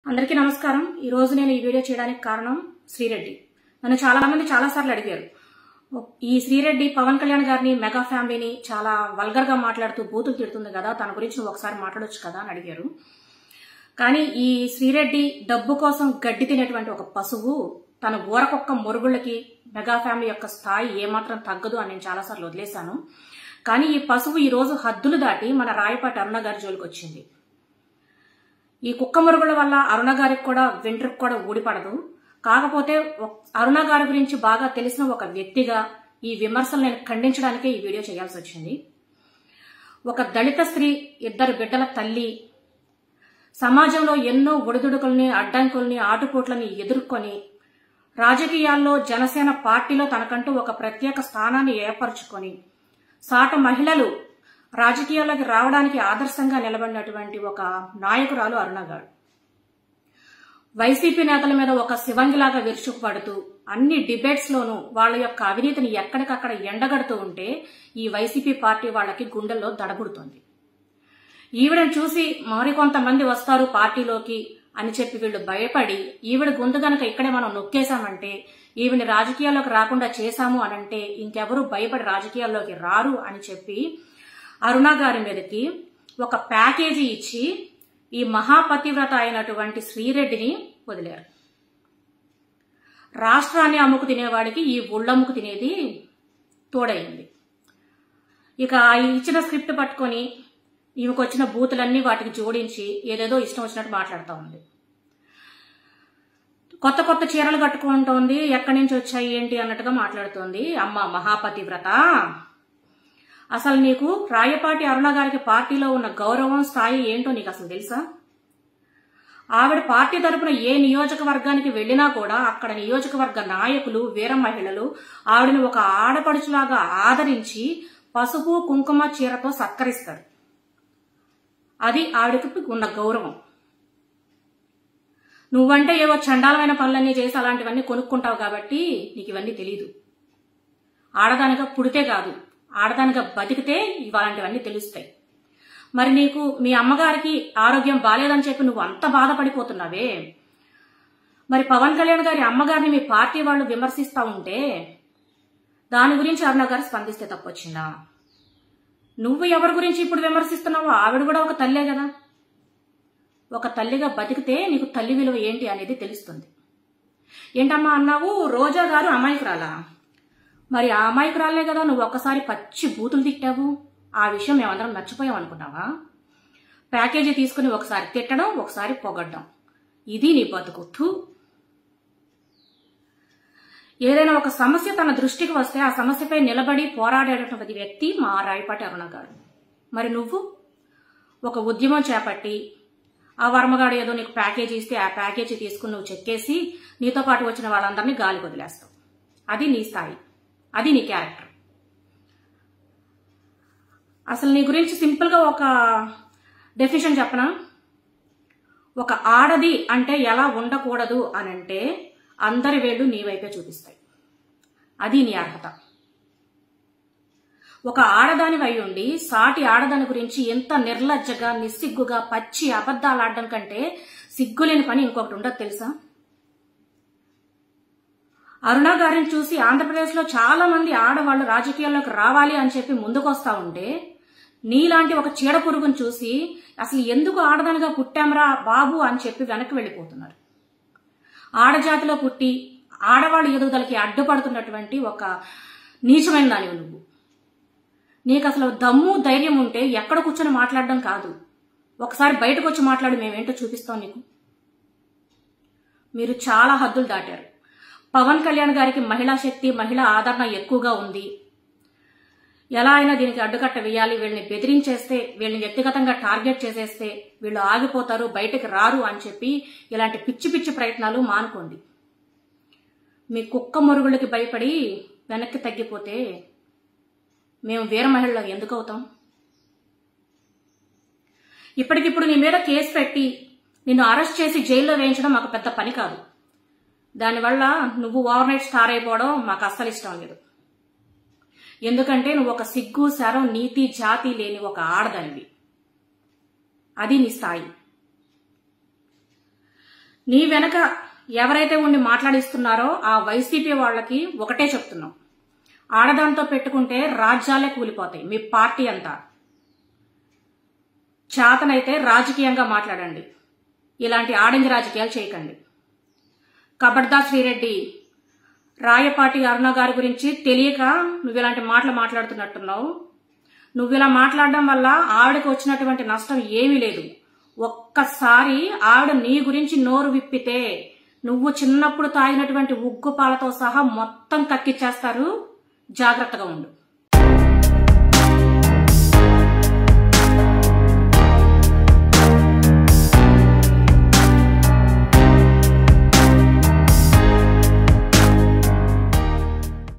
అందరికీ నమస్కారం ఈ రోజు నేను ఈ వీడియో చేయడానికి కారణం శ్రీరెడ్డి నన్ను చాలా మంది చాలా సార్లు అడిగారు ఈ శ్రీరెడ్డి పవన్ కళ్యాణ్ గారిని మెగా ఫ్యామిలీని చాలా వల్గర్ గా మాట్లాడుతూ బూతులు తిడుతుంది కదా తన గురించి నువ్వు ఒకసారి మాట్లాడొచ్చు కదా అని అడిగారు కానీ ఈ శ్రీరెడ్డి డబ్బు కోసం గడ్డి తినేటువంటి ఒక పశువు తన ఊరకొక్క మురుగుళ్ళకి మెగా ఫ్యామిలీ యొక్క స్థాయి ఏమాత్రం తగ్గదు అని నేను చాలాసార్లు వదిలేశాను కానీ ఈ పశువు ఈ రోజు హద్దులు దాటి మన రాయపాటి అరుణ గారి జోలికి వచ్చింది ఈ కుక్క మురుగుల వల్ల అరుణ గారికి కూడా వెంట్రుకు కూడా ఊడిపడదు కాకపోతే ఒక్- అరుణ గారి గురించి బాగా తెలిసిన ఒక వ్యక్తిగా ఈ విమర్శలు నేను ఖండించడానికే ఈ వీడియో చేయాల్సి వచ్చింది ఒక దళిత స్త్రీ ఇద్దరు బిడ్డల తల్లి సమాజంలో ఎన్నో ఒడిదుడుకుల్ని అడ్డంకుల్ని ఆటుపోట్లని ఎదుర్కొని రాజకీయాల్లో జనసేన పార్టీలో తనకంటూ ఒక ప్రత్యేక స్థానాన్ని ఏర్పరచుకొని సాట మహిళలు రాజకీయాల్లోకి రావడానికి ఆదర్శంగా నిలబడినటువంటి ఒక నాయకురాలు అరుణ గారు వైసీపీ నేతల మీద ఒక శివంగిలాగా విరుచుకుపడుతూ అన్ని డిబేట్స్ లోనూ వాళ్ళ యొక్క అవినీతిని ఎక్కడికక్కడ ఎండగడుతూ ఉంటే ఈ వైసీపీ పార్టీ వాళ్ళకి గుండెల్లో దడబుడుతోంది ఈవిడని చూసి మరికొంతమంది వస్తారు పార్టీలోకి అని చెప్పి వీళ్ళు భయపడి ఈవిడ గొంతు గనక ఇక్కడే మనం నొక్కేశామంటే ఈవిని రాజకీయాల్లోకి రాకుండా చేశాము అనంటే ఇంకెవరూ భయపడి రాజకీయాల్లోకి రారు అని చెప్పి అరుణ గారి మీదకి ఒక ప్యాకేజీ ఇచ్చి ఈ మహాపతివ్రత అయినటువంటి శ్రీరెడ్డిని వదిలారు రాష్ట్రాన్ని అమ్ముకు తినేవాడికి ఈ ఒళ్ళమ్ముకు తినేది తోడైంది ఇక ఆ ఇచ్చిన స్క్రిప్ట్ పట్టుకొని ఈమెకు వచ్చిన బూతులన్నీ వాటికి జోడించి ఏదేదో ఇష్టం వచ్చినట్టు మాట్లాడుతూ ఉంది కొత్త కొత్త చీరలు కట్టుకుంటోంది ఎక్కడి నుంచి వచ్చాయి ఏంటి అన్నట్టుగా మాట్లాడుతోంది అమ్మ మహాపతివ్రత అసలు నీకు రాయపాటి అరుణ గారికి పార్టీలో ఉన్న గౌరవం స్థాయి ఏంటో నీకు అసలు తెలుసా ఆవిడ పార్టీ తరపున ఏ నియోజకవర్గానికి వెళ్ళినా కూడా అక్కడ నియోజకవర్గ నాయకులు వీర మహిళలు ఆవిడని ఒక ఆడపడుచులాగా ఆదరించి పసుపు కుంకుమ చీరతో సత్కరిస్తారు అది ఆవిడకి ఉన్న గౌరవం నువ్వంటే ఏవో చండాలమైన పనులన్నీ చేసి అలాంటివన్నీ కొనుక్కుంటావు కాబట్టి నీకు ఇవన్నీ తెలీదు ఆడదానిగా పుడితే కాదు ఆడదానిగా బతికితే ఇలాంటివన్నీ తెలుస్తాయి మరి నీకు మీ అమ్మగారికి ఆరోగ్యం బాలేదని చెప్పి నువ్వు అంత బాధపడిపోతున్నావే మరి పవన్ కళ్యాణ్ గారి అమ్మగారిని మీ పార్టీ వాళ్ళు విమర్శిస్తా ఉంటే దాని గురించి అరుణ గారు స్పందిస్తే తప్పొచ్చిందా నువ్వు ఎవరి గురించి ఇప్పుడు విమర్శిస్తున్నావో ఆవిడ కూడా ఒక తల్లే కదా ఒక తల్లిగా బతికితే నీకు తల్లి విలువ ఏంటి అనేది తెలుస్తుంది ఏంటమ్మా అన్నావు రోజా గారు అమాయకురాలా మరి ఆ అమాయకురాలే కదా నువ్వు ఒక్కసారి పచ్చి బూతులు తిట్టావు ఆ విషయం మేమందరం మర్చిపోయాం అనుకున్నావా ప్యాకేజీ తీసుకుని ఒకసారి తిట్టడం ఒకసారి పొగడ్డం ఇది నీ బతుకు థూ. ఏదైనా ఒక సమస్య తన దృష్టికి వస్తే ఆ సమస్యపై నిలబడి పోరాడేటటువంటి వ్యక్తి మా రాయపాటి అరుణ గారు మరి నువ్వు ఒక ఉద్యమం చేపట్టి ఆ వర్మగాడు ఏదో నీకు ప్యాకేజీ ఇస్తే ఆ ప్యాకేజీ తీసుకుని నువ్వు చెక్కేసి నీతో పాటు వచ్చిన వాళ్ళందరినీ గాలి వదిలేస్తావు అది నీ స్థాయి అది నీ క్యారెక్టర్ అసలు నీ గురించి సింపుల్ గా ఒక డెఫినేషన్ చెప్పనా ఒక ఆడది అంటే ఎలా ఉండకూడదు అని అంటే అందరి వేళ్ళు నీ వైపే చూపిస్తాయి అది నీ అర్హత ఒక ఆడదాని అయి ఉండి సాటి ఆడదాని గురించి ఎంత నిర్లజ్జగా నిస్సిగ్గుగా పచ్చి అబద్ధాలు ఆడడం కంటే సిగ్గులేని పని ఇంకొకటి ఉండదు తెలుసా అరుణ గారిని చూసి ఆంధ్రప్రదేశ్లో చాలా మంది ఆడవాళ్లు రాజకీయాల్లోకి రావాలి అని చెప్పి ముందుకొస్తా ఉంటే నీలాంటి ఒక చీడ పురుగును చూసి అసలు ఎందుకు ఆడదానిగా పుట్టాంరా బాబు అని చెప్పి వెనక్కి వెళ్ళిపోతున్నారు ఆడజాతిలో పుట్టి ఆడవాళ్ళ ఎదుగుదలకి అడ్డుపడుతున్నటువంటి ఒక నీచమైన దానివి నువ్వు నీకు అసలు దమ్ము ధైర్యం ఉంటే ఎక్కడ కూర్చొని మాట్లాడడం కాదు ఒకసారి బయటకు వచ్చి మాట్లాడి మేమేంటో చూపిస్తాం నీకు మీరు చాలా హద్దులు దాటారు పవన్ కళ్యాణ్ గారికి మహిళా శక్తి మహిళా ఆదరణ ఎక్కువగా ఉంది ఎలా అయినా దీనికి అడ్డుకట్ట వేయాలి వీళ్ళని బెదిరించేస్తే వీళ్ళని వ్యక్తిగతంగా టార్గెట్ చేసేస్తే వీళ్ళు ఆగిపోతారు బయటకు రారు అని చెప్పి ఇలాంటి పిచ్చి పిచ్చి ప్రయత్నాలు మానుకోండి మీ కుక్క మురుగులకి భయపడి వెనక్కి తగ్గిపోతే మేము వీర మహిళలు ఎందుకు అవుతాం ఇప్పటికిప్పుడు నీ మీద కేసు పెట్టి నిన్ను అరెస్ట్ చేసి జైల్లో వేయించడం మాకు పెద్ద పని కాదు దానివల్ల నువ్వు ఓవర్ నైట్ స్టార్ అయిపోవడం మాకు అస్సలు ఇష్టం లేదు ఎందుకంటే నువ్వు ఒక సిగ్గు శరం నీతి జాతి లేని ఒక ఆడదానివి అది నీ స్థాయి నీ వెనక ఎవరైతే ఉండి మాట్లాడిస్తున్నారో ఆ వైసీపీ వాళ్ళకి ఒకటే చెప్తున్నాం ఆడదాంతో పెట్టుకుంటే రాజ్యాలే కూలిపోతాయి మీ పార్టీ అంతా చేతనైతే రాజకీయంగా మాట్లాడండి ఇలాంటి ఆడంగి రాజకీయాలు చేయకండి కబడ్దా శ్రీరెడ్డి రాయపాటి అరుణ గారి గురించి తెలియక నువ్వు ఇలాంటి మాటలు మాట్లాడుతున్నట్టున్నావు నువ్వు ఇలా మాట్లాడడం వల్ల ఆవిడకి వచ్చినటువంటి నష్టం ఏమీ లేదు ఒక్కసారి ఆవిడ నీ గురించి నోరు విప్పితే నువ్వు చిన్నప్పుడు తాగినటువంటి ఉగ్గు పాలతో సహా మొత్తం కక్కిచ్చేస్తారు జాగ్రత్తగా ఉండు